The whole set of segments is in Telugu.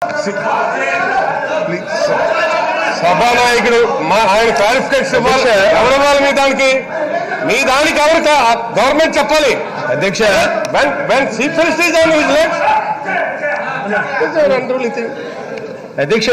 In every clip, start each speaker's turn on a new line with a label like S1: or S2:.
S1: సభానాయకుడు మా ఆయన క్లారిఫికేషన్ ఇవ్వాలి ఎవరి ఇవ్వాలి మీ దానికి మీ దానికి ఎవరు గవర్నమెంట్ చెప్పాలి
S2: అధ్యక్ష
S1: when when chief minister is on his legs it's an unruly thing
S2: అధ్యక్ష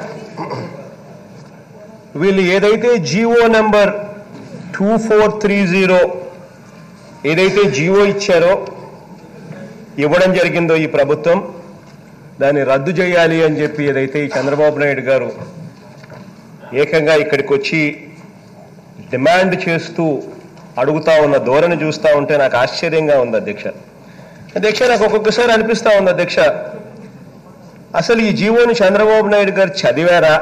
S2: వీళ్ళు ఏదైతే GO number two four three zero ఏదైతే జిఓ ఇచ్చారో ఇవ్వడం జరిగిందో ఈ ప్రభుత్వం దాన్ని రద్దు చేయాలి అని చెప్పి ఏదైతే ఈ చంద్రబాబు నాయుడు గారు ఏకంగా ఇక్కడికి వచ్చి డిమాండ్ చేస్తూ అడుగుతా ఉన్న ధోరణి చూస్తూ ఉంటే నాకు ఆశ్చర్యంగా ఉంది అధ్యక్ష అధ్యక్ష నాకు ఒక్కొక్కసారి అనిపిస్తా ఉంది అధ్యక్ష అసలు ఈ జీవోని చంద్రబాబు నాయుడు గారు చదివారా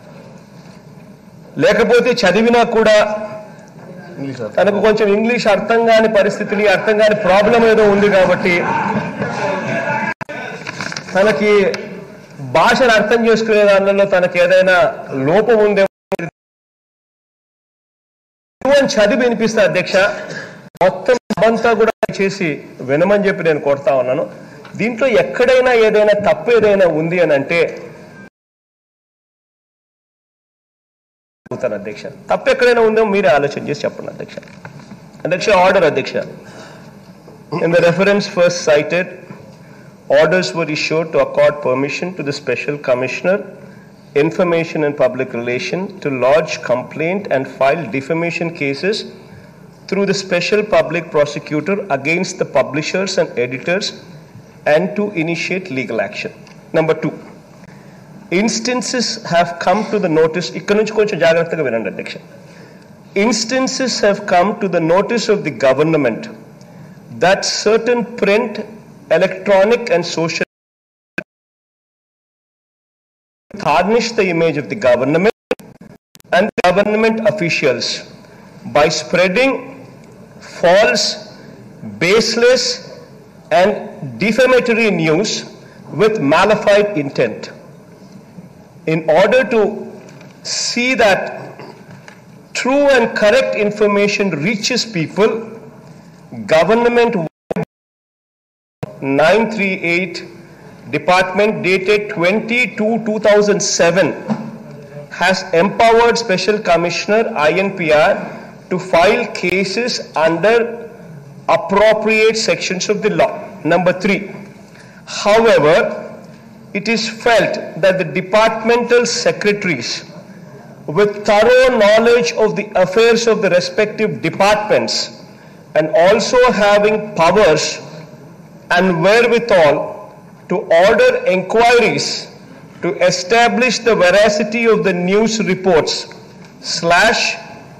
S2: లేకపోతే చదివినా కూడా తనకు కొంచెం ఇంగ్లీష్ అర్థం కాని పరిస్థితులు అర్థం కాని ప్రాబ్లం ఏదో ఉంది కాబట్టి తనకి భాషను అర్థం చేసుకునే దానిలో తనకి ఏదైనా లోపం ఉందేమో జీవోని చదివి వినిపిస్తా అధ్యక్ష మొత్తం అంతా కూడా చేసి వినమని చెప్పి నేను కోరుతా ఉన్నాను దీంట్లో ఎక్కడైనా ఏదైనా తప్పు ఏదైనా ఉంది అని అంటే అడుగుతాను అధ్యక్ష తప్పు ఎక్కడైనా ఉందో మీరే ఆలోచన చేసి చెప్పండి అధ్యక్ష అధ్యక్ష ఆర్డర్ అధ్యక్ష in the reference first cited orders were issued to accord permission to the special commissioner information and public relation to lodge complaint and file defamation cases through the special public prosecutor against the publishers and editors and to initiate legal action number 2 instances have come to the notice ఇక్కడ నుంచి కొంచెం జాగ్రత్తగా వినండి అధ్యక్ష instances have come to the notice of the government that certain print electronic and social tarnish the image of the government and government officials by spreading false, baseless, and defamatory news with malified intent. In order to see that true and correct information reaches people, government 938 department dated 22 2007 has empowered special commissioner INPR to file cases under appropriate sections of the law number 3 however it is felt that the departmental secretaries with thorough knowledge of the affairs of the respective departments and also having powers and wherewithal to order inquiries to establish the veracity of the news reports slash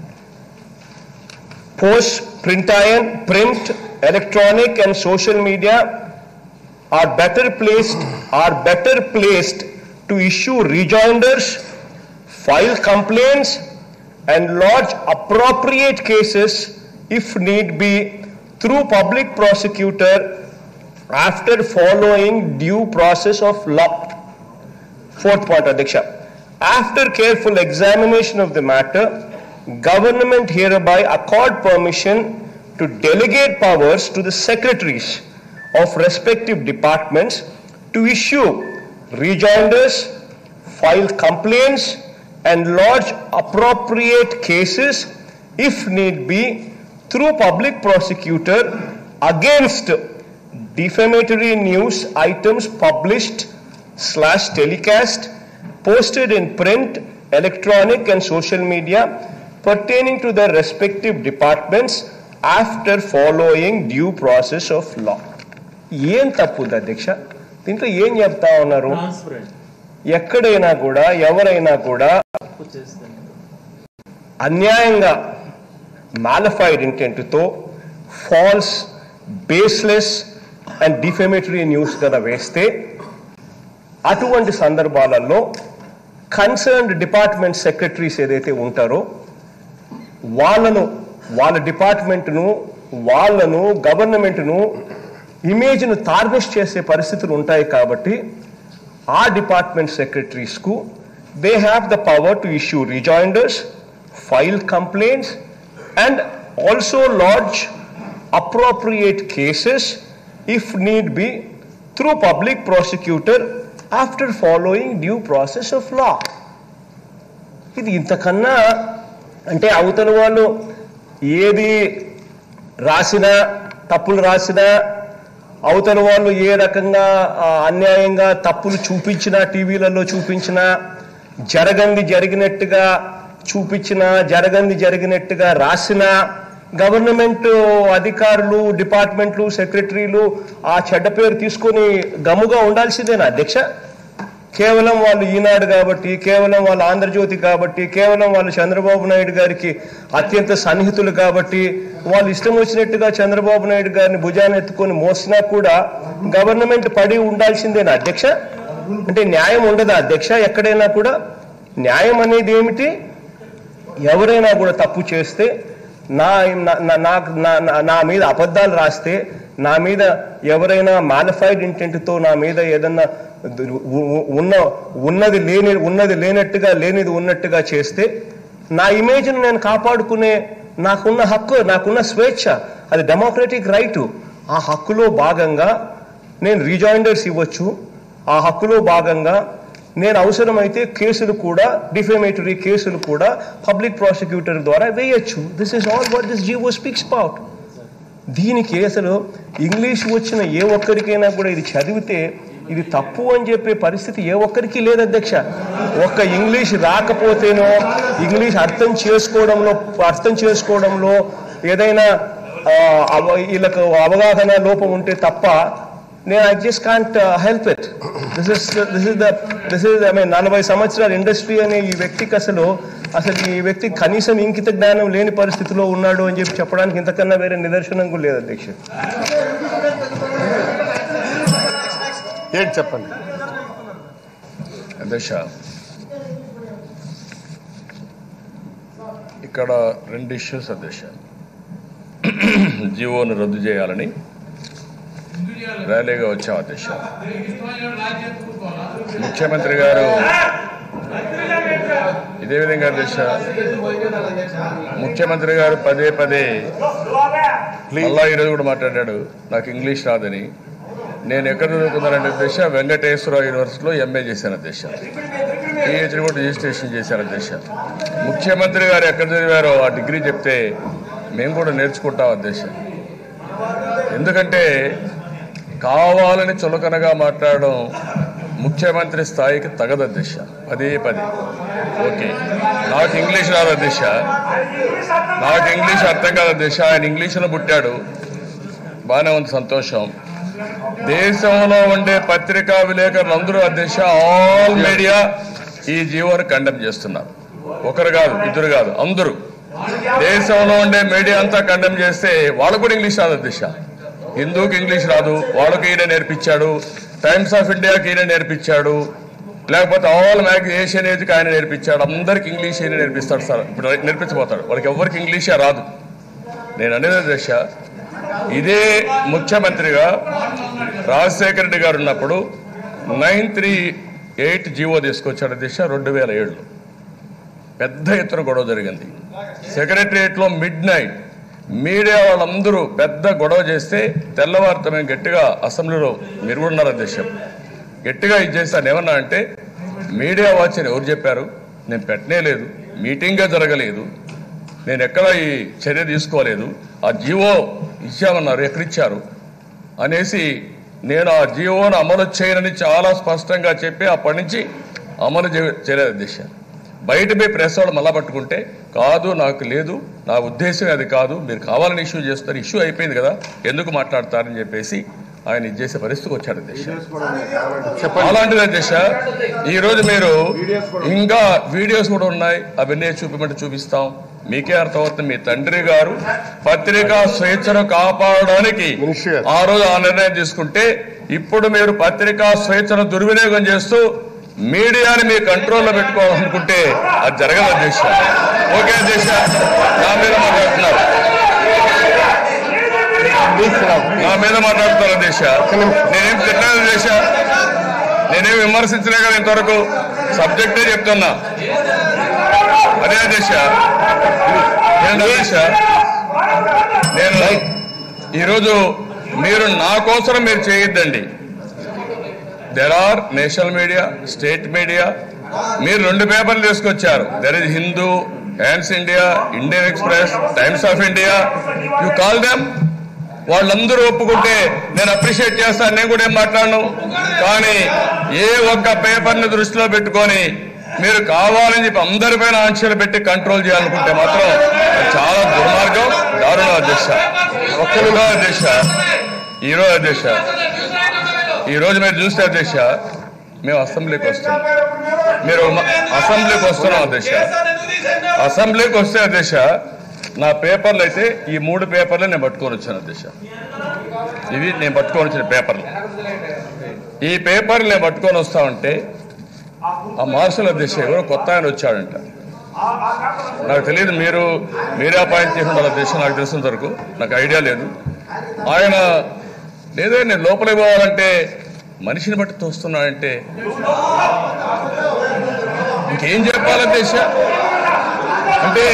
S2: post print iron, print, electronic and social media are better placed are better placed to issue rejoinders, file complaints and lodge appropriate cases if need be through public prosecutor after following due process of law. Fourth point, Adhiksha. After careful examination of the matter, government hereby accord permission to delegate powers to the secretaries of respective departments to issue rejoinders, file complaints, and lodge appropriate cases if need be through public prosecutor against defamatory news items published slash telecast posted in print electronic and social media pertaining to their respective departments after following due process of law ఏం తప్పు ఉంది అధ్యక్ష దీంట్లో ఏం చెప్తా ఉన్నారు
S3: ట్రాన్స్పరెంట్
S2: ఎక్కడైనా కూడా ఎవరైనా కూడా
S3: తప్పు చేస్తే
S2: అన్యాయంగా మాలిఫైడ్ ఇంటెంట్తో false baseless and defamatory news కదా వేస్తే అటువంటి సందర్భాలలో కన్సర్న్డ్ డిపార్ట్మెంట్ సెక్రటరీస్ ఏదైతే ఉంటారో వాళ్ళను వాళ్ళ డిపార్ట్మెంట్ను వాళ్ళను గవర్నమెంట్ను ఇమేజ్ను టార్నిష్ చేసే పరిస్థితులు ఉంటాయి కాబట్టి ఆ డిపార్ట్మెంట్ సెక్రటరీస్కు they have the power to issue rejoinders file complaints and also lodge appropriate cases if need be through public prosecutor after following due process of law. ఇది ఇంతకన్నా అంటే అవతల వాళ్ళు ఏది రాసినా తప్పులు రాసినా అవతల వాళ్ళు ఏ రకంగా ఆ, అన్యాయంగా తప్పులు చూపించినా టీవీలలో చూపించినా జరగంది జరిగినట్టుగా చూపించినా జరగంది జరిగినట్టుగా రాసినా గవర్నమెంట్ అధికారులు డిపార్ట్మెంట్లు సెక్రటరీలు ఆ చెడ్డ పేరు తీసుకొని గమ్ముగా ఉండాల్సిందేనా అధ్యక్ష కేవలం వాళ్ళు ఈనాడు కాబట్టి కేవలం వాళ్ళు ఆంధ్రజ్యోతి కాబట్టి కేవలం వాళ్ళు చంద్రబాబు నాయుడు గారికి అత్యంత సన్నిహితులు కాబట్టి వాళ్ళు ఇష్టం వచ్చినట్టుగా చంద్రబాబు నాయుడు గారిని భుజాన్ని ఎత్తుకొని మోసినా కూడా గవర్నమెంట్ పడి ఉండాల్సిందేనా అధ్యక్ష అంటే న్యాయం ఉండదా అధ్యక్ష ఎక్కడైనా కూడా న్యాయం అనేది ఏమిటి ఎవరైనా కూడా తప్పు చేస్తే నా నా- నా- నా- నా- నా- నా మీద అబద్ధాలు రాస్తే నా మీద ఎవరైనా మాలిఫైడ్ ఇంటెంట్తో నా మీద ఏదన్నా ఉ- ఉ- ఉన్న ఉన్నది లేని ఉన్నది లేనట్టుగా లేనిది ఉన్నట్టుగా చేస్తే నా ఇమేజ్ను నేను కాపాడుకునే నాకున్న హక్కు నాకున్న స్వేచ్ఛ అది డెమోక్రటిక్ రైటు ఆ హక్కులో భాగంగా నేను రీజాయిండర్స్ ఇవ్వచ్చు ఆ హక్కులో భాగంగా నేను అవసరమైతే కేసులు కూడా డిఫేమేటరీ కేసులు కూడా పబ్లిక్ ప్రాసిక్యూటర్ ద్వారా వేయొచ్చు this is all what this GO speaks about దీనికి అసలు ఇంగ్లీష్ వచ్చిన ఏ ఒక్కరికైనా కూడా ఇది చదివితే ఇది తప్పు అని చెప్పే పరిస్థితి ఏ ఒక్కరికి లేదు అధ్యక్ష ఒక్క ఇంగ్లీష్ రాకపోతేనో ఇంగ్లీష్ అర్థం చేసుకోవడంలో అర్థం చేసుకోవడంలో ఏదైనా ఆ, అవ- వీళ్ళకు అవగాహన లోపం ఉంటే తప్ప నేను I just can't help it this is this is the this is I mean నలభై సంవత్సరాల ఇండస్ట్రీ అనే ఈ వ్యక్తికి అసలు అసలు ఈ వ్యక్తి కనీసం ఇంకిత జ్ఞానం లేని పరిస్థితిలో ఉన్నాడు అని చెప్పి చెప్పడానికి ఇంతకన్నా వేరే నిదర్శనం కూడా లేదు అధ్యక్ష
S1: ఏంటి చెప్పండి
S3: అధ్యక్ష ఇక్కడ రెండు ఇష్యూస్ అధ్యక్ష జీవోను రద్దు చేయాలని ర్యాలీగా వచ్చాం అధ్యక్ష ముఖ్యమంత్రి గారు ఇదే విధంగా అధ్యక్ష ముఖ్యమంత్రి గారు పదే పదే మళ్ళా ఈరోజు కూడా మాట్లాడాడు నాకు ఇంగ్లీష్ రాదని నేను ఎక్కడ చదువుకున్నానంటే అధ్యక్ష వెంకటేశ్వర యూనివర్సిటీలో ఎంఏ చేశాను అధ్యక్ష పిహెచ్డి కూడా రిజిస్ట్రేషన్ చేశాను అధ్యక్ష ముఖ్యమంత్రి గారు ఎక్కడ చదివారో ఆ డిగ్రీ చెప్తే మేము కూడా నేర్చుకుంటాం అధ్యక్ష ఎందుకంటే కావాలని చులకనగా మాట్లాడడం ముఖ్యమంత్రి స్థాయికి తగదు అధ్యక్ష పదే పదే ఓకే నాకు ఇంగ్లీష్ రాదు అధ్యక్ష నాకు ఇంగ్లీష్ అర్థం కాదు అధ్యక్ష ఆయన ఇంగ్లీష్లో పుట్టాడు బాగానే ఉంది సంతోషం దేశంలో ఉండే పత్రికా విలేకరులు అందరూ అధ్యక్ష ఆల్ మీడియా ఈ జీవోని కండెమ్ చేస్తున్నారు ఒకరు కాదు ఇద్దరు కాదు అందరూ దేశంలో ఉండే మీడియా అంతా కండెమ్ చేస్తే వాళ్ళకు కూడా ఇంగ్లీష్ రాదు అధ్యక్ష హిందూకి ఇంగ్లీష్ రాదు వాళ్ళకి ఈయన నేర్పించాడు టైమ్స్ ఆఫ్ ఇండియాకి ఈయన నేర్పించాడు లేకపోతే ఆల్ మ్యాగ్ ఏషియన్ ఏజ్కి ఆయన నేర్పించాడు అందరికి ఇంగ్లీష్ ఈయన నేర్పిస్తాడు సార్ ఇప్పుడు నేర్పించబోతాడు వాళ్ళకి ఎవరికి ఇంగ్లీషే రాదు నేను అనేది దశ ఇదే ముఖ్యమంత్రిగా రాజశేఖర రెడ్డి గారు ఉన్నప్పుడు నైన్ త్రీ ఎయిట్ జీవో తీసుకొచ్చాడు దిశ రెండు వేల ఏడులో పెద్ద ఎత్తున గొడవ జరిగింది సెక్రటరియట్లో మిడ్ నైట్ మీడియా వాళ్ళందరూ పెద్ద గొడవ చేస్తే తెల్లవారితో మేము గట్టిగా అసెంబ్లీలో మీరు కూడా ఉన్నారు అధ్యక్షం గట్టిగా ఇది చేశాను ఏమన్నా అంటే మీడియా వాచ్ అని ఎవరు చెప్పారు నేను పెట్టనే లేదు మీటింగే జరగలేదు నేను ఎక్కడ ఈ చర్య తీసుకోలేదు ఆ జీవో ఇచ్చామన్నారు ఎక్కడిచ్చారు అనేసి నేను ఆ జీవోను అమలు చేయనని చాలా స్పష్టంగా చెప్పి అప్పటి నుంచి అమలు చే- చేయలేదు అధ్యక్ష బయట పోయి ప్రెస్ వాళ్ళు మళ్ళా పట్టుకుంటే కాదు నాకు లేదు నా ఉద్దేశం అది కాదు మీరు కావాలని ఇష్యూ చేస్తారు ఇష్యూ అయిపోయింది కదా ఎందుకు మాట్లాడతారని చెప్పేసి ఆయన ఇది చేసే పరిస్థితికి వచ్చాడు అధ్యక్ష అలాంటిది అధ్యక్ష ఈ రోజు మీరు ఇంకా వీడియోస్ కూడా ఉన్నాయి అవన్నీ చూపిమంటే చూపిస్తాం మీకే అర్థమవుతుంది మీ తండ్రి గారు పత్రికా స్వేచ్ఛను కాపాడడానికి
S1: Minister.
S3: ఆ రోజు ఆ నిర్ణయం తీసుకుంటే ఇప్పుడు మీరు పత్రికా స్వేచ్ఛను దుర్వినియోగం చేస్తూ మీడియాని మీ కంట్రోల్లో పెట్టుకోవాలనుకుంటే అది జరగదు అధ్యక్ష ఓకే అధ్యక్ష నా మీద మాట్లాడుతున్నారు నా మీద మాట్లాడుతున్నారు అధ్యక్ష నేనేం తిట్టాను అధ్యక్ష నేనేం విమర్శించలే కదా ఇంతవరకు సబ్జెక్టే చెప్తున్నా అదే అధ్యక్ష నేను అధ్యక్ష నేను ఈరోజు మీరు నా కోసం మీరు చేయొద్దండి there are national media state media మీరు రెండు పేపర్లు తీసుకొచ్చారు there is Hindu hands India Indian Express Times of India you call them వాళ్ళందరూ ఒప్పుకుంటే నేను అప్రిషియేట్ చేస్తాను నేను కూడా ఏం మాట్లాడను కానీ ఏ ఒక్క పేపర్ని దృష్టిలో పెట్టుకొని మీరు కావాలని చెప్పి అందరిపైన ఆంక్షలు పెట్టి కంట్రోల్ చేయాలనుకుంటే మాత్రం అది చాలా దుర్మార్గం దారుణ అధ్యక్ష ఒక్క నిమిషం అధ్యక్ష ఈరోజు అధ్యక్ష ఈ రోజు మీరు చూస్తే అధ్యక్ష మేము అసెంబ్లీకి వస్తున్నాం మీరు మ- అసెంబ్లీకి వస్తున్నాం అధ్యక్ష అసెంబ్లీకి వస్తే అధ్యక్ష నా పేపర్లు అయితే ఈ మూడు పేపర్లు నేను పట్టుకొని వచ్చాను అధ్యక్ష ఇవి నేను పట్టుకొని వచ్చిన పేపర్లు ఈ పేపర్లు నేను పట్టుకొని వస్తా ఉంటే ఆ మార్షల్ అధ్యక్ష ఎవరో కొత్త ఆయన వచ్చాడంట నాకు తెలియదు మీరు మీరే అపాయింట్ చేసిన వాళ్ళ అధ్యక్ష నాకు తెలిసినంత వరకు నాకు ఐడియా లేదు ఆయన లేదే నేను లోపలికి పోవాలంటే మనిషిని బట్టి తోస్తున్నాడంటే ఇంకేం చెప్పాలి అధ్యక్ష అంటే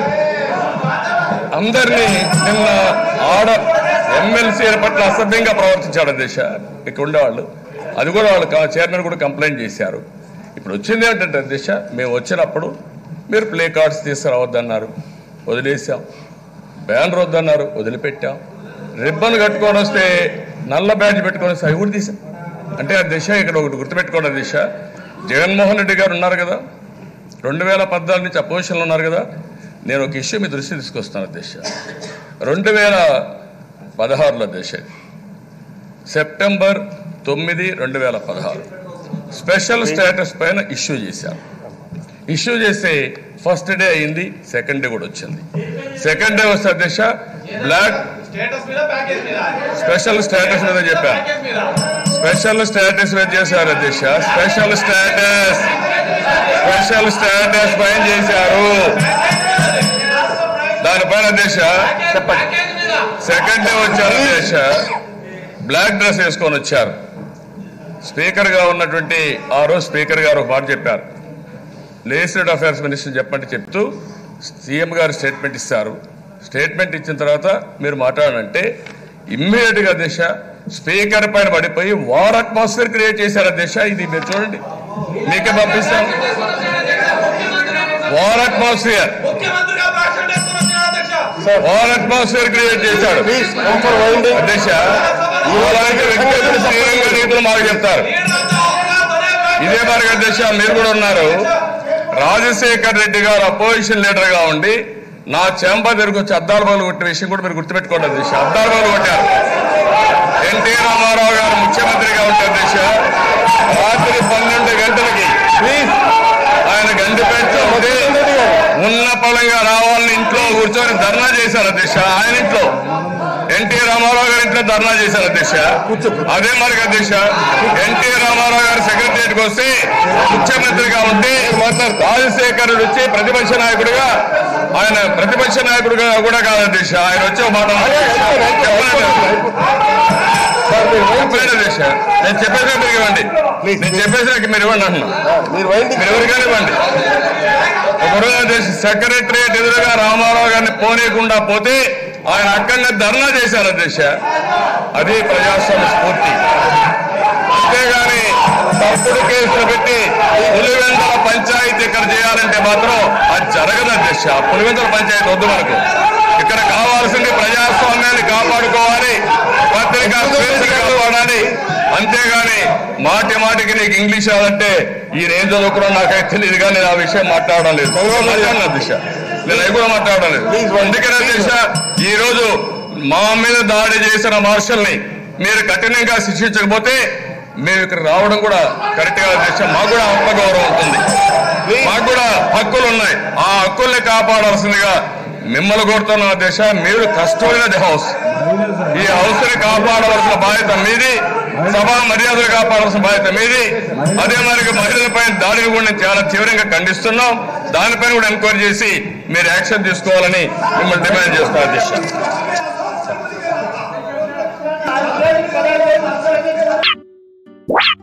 S3: అందరినీ నిన్న ఆడ ఎమ్మెల్సీ పట్ల అసభ్యంగా ప్రవర్తించాడు అధ్యక్ష ఇక్కడ ఉండేవాళ్ళు అది కూడా వాళ్ళు కా- చైర్మన్ కూడా కంప్లైంట్ చేశారు ఇప్పుడు వచ్చింది ఏంటంటే అధ్యక్ష మేము వచ్చినప్పుడు మీరు ప్లే కార్డ్స్ తీసుకురావద్దన్నారు వదిలేసాం బ్యానర్ వద్దన్నారు వదిలిపెట్టాం రిబ్బన్ కట్టుకొని వస్తే నల్ల బ్యాడ్జ్ పెట్టుకొని వస్తే అవి కూడా తీసాం అంటే ఆ దిశ ఇక్కడ ఒకటి గుర్తుపెట్టుకోండి దిశ జగన్మోహన్ రెడ్డి గారు ఉన్నారు కదా రెండు వేల పద్నాలుగు నుంచి అపోజిషన్లో ఉన్నారు కదా నేను ఒక ఇష్యూ మీ దృష్టి తీసుకొస్తాను అధ్యక్ష రెండు వేల పదహారులో అధ్యక్ష ఇది. సెప్టెంబర్ తొమ్మిది రెండు వేల పదహారు స్పెషల్ స్టేటస్ పైన ఇష్యూ చేశారు ఇష్యూ చేస్తే ఫస్ట్ డే అయింది సెకండ్ డే కూడా వచ్చింది సెకండ్ డే వస్తే అధ్యక్ష బ్లాక్
S4: స్టేటస్ మీద ప్యాకేజ్ మీద
S3: స్పెషల్ స్టేటస్ మీద చెప్పాను
S4: ప్యాకేజ్ మీద
S3: స్పెషల్ స్టేటస్ మీద చేశారు అధ్యక్ష స్పెషల్ స్టేటస్ స్పెషల్ స్టేటస్ పైన చేశారు దానిపైన అధ్యక్ష
S4: ప్యాకేజ్ మీద
S3: సెకండ్ డే వచ్చారు అధ్యక్ష బ్లాక్ డ్రెస్ వేసుకొని వచ్చారు స్పీకర్ గా ఉన్నటువంటి ఆ రోజు స్పీకర్ గారు ఒక మాట చెప్పారు లెజిస్లేటివ్ అఫైర్స్ మినిస్టర్ చెప్పండి చెప్తూ సీఎం గారు స్టేట్మెంట్ ఇస్తారు స్టేట్మెంట్ ఇచ్చిన తర్వాత మీరు మాట్లాడాలంటే ఇమ్మీడియట్ గా దిశ స్పీకర్ పైన పడిపోయి వార్ అట్మాస్ఫియర్ క్రియేట్ చేశారు దిశ ఇది మీరు చూడండి మీకే పంపిస్తాం వార్ అట్మాస్ఫియర్
S4: ముఖ్యమంత్రిగా భాషణ చేస్తున్న వచ్చిన అధ్యక్ష
S3: వార్ అట్మాస్ఫియర్ క్రియేట్ చేశాడు
S1: ప్లీజ్ కమ్ ఫర్ వైండింగ్
S3: అధ్యక్ష ఇలాంటి వ్యక్తులు శ్రీరంగ నీతులు మాకు చెప్తారు ఇదే మరి అధ్యక్ష మీరు కూడా ఉన్నారు రాజశేఖర్ రెడ్డి గారు అపోజిషన్ లీడర్ గా ఉండి నా చెంప దగ్గరకు వచ్చి అద్దాల బాలు కొట్టిన విషయం కూడా మీరు గుర్తుపెట్టుకోండి అధ్యక్ష అద్దాల బాలు కొట్టారు ఎన్టీ రామారావు గారు ముఖ్యమంత్రిగా ఉంటే అధ్యక్ష రాత్రి పన్నెండు గంటలకి
S1: ప్లీజ్
S3: ఆయన గండి పెట్టుకుంటే ఉన్న పలంగా రావాలని ఇంట్లో కూర్చొని ధర్నా చేశారు అధ్యక్ష ఆయన ఇంట్లో ఎన్టీ రామారావు గారి ఇంట్లో ధర్నా చేశారు అధ్యక్ష అదే మరి అధ్యక్ష ఎన్టీ రామారావు గారు సెక్రటరియట్కి వస్తే ముఖ్యమంత్రిగా ఉంటే రాజశేఖర్ రెడ్డి వచ్చి ప్రతిపక్ష నాయకుడిగా ఆయన ప్రతిపక్ష నాయకుడిగా కూడా కాదు అధ్యక్ష ఆయన వచ్చి ఒక మాట అన్నారు. చెప్పలేదు అధ్యక్ష నేను చెప్పేసా మీరు ఇవ్వండి నేను చెప్పేసాక మీరు ఇవ్వండి అంటున్నా
S1: మీరు వైండింగ్
S3: మీరు ఎవరికైనా ఇవ్వండి ఒకరోజు సెక్రటరియట్ ఎదురుగా రామారావు గారిని పోనీయకుండా పోతే ఆయన అక్కడనే ధర్నా చేశారు అధ్యక్ష అది ప్రజాస్వామ్య స్ఫూర్తి అంతేగాని తప్పుడు కేసులు పెట్టి పులివెందుల పంచాయతీ ఇక్కడ చేయాలంటే మాత్రం అది జరగదు అధ్యక్ష పులివెందుల పంచాయతీ వద్దు మనకు ఇక్కడ కావాల్సింది ప్రజాస్వామ్యాన్ని కాపాడుకోవాలి పత్రికా స్వేచ్ఛను కాపాడాలి అంతేగాని మాటి మాటికి నీకు ఇంగ్లీష్ రాదంటే ఈయన ఏం చదువుకున్నా నాకైతే తెలియదు కానీ నేను ఆ విషయం మాట్లాడడం లేదు మాట్లాడను అధ్యక్ష నేను అవి కూడా మాట్లాడడం లేదు అందుకనే అధ్యక్ష ఈ రోజు మా మీద దాడి చేసిన మార్షల్ని మీరు కఠినంగా శిక్షించకపోతే మేము ఇక్కడ రావడం కూడా కరెక్ట్ గా అధ్యక్ష మాకు కూడా ఆత్మగౌరవం ఉంటుంది మాకు కూడా హక్కులు ఉన్నాయి ఆ హక్కుల్ని కాపాడాల్సిందిగా మిమ్మల్ని కోరుతున్న అధ్యక్ష మీరు కష్టమైన ది హౌస్ ఈ హౌస్ ని కాపాడవలసిన బాధ్యత మీది సభా మర్యాదలు కాపాడాల్సిన బాధ్యత మీది అదే మరి మహిళలపై దాడిని కూడా నేను చాలా తీవ్రంగా ఖండిస్తున్నాం దానిపైన కూడా ఎంక్వైరీ చేసి మీరు యాక్షన్ తీసుకోవాలని మిమ్మల్ని డిమాండ్ చేస్తున్నా అధ్యక్ష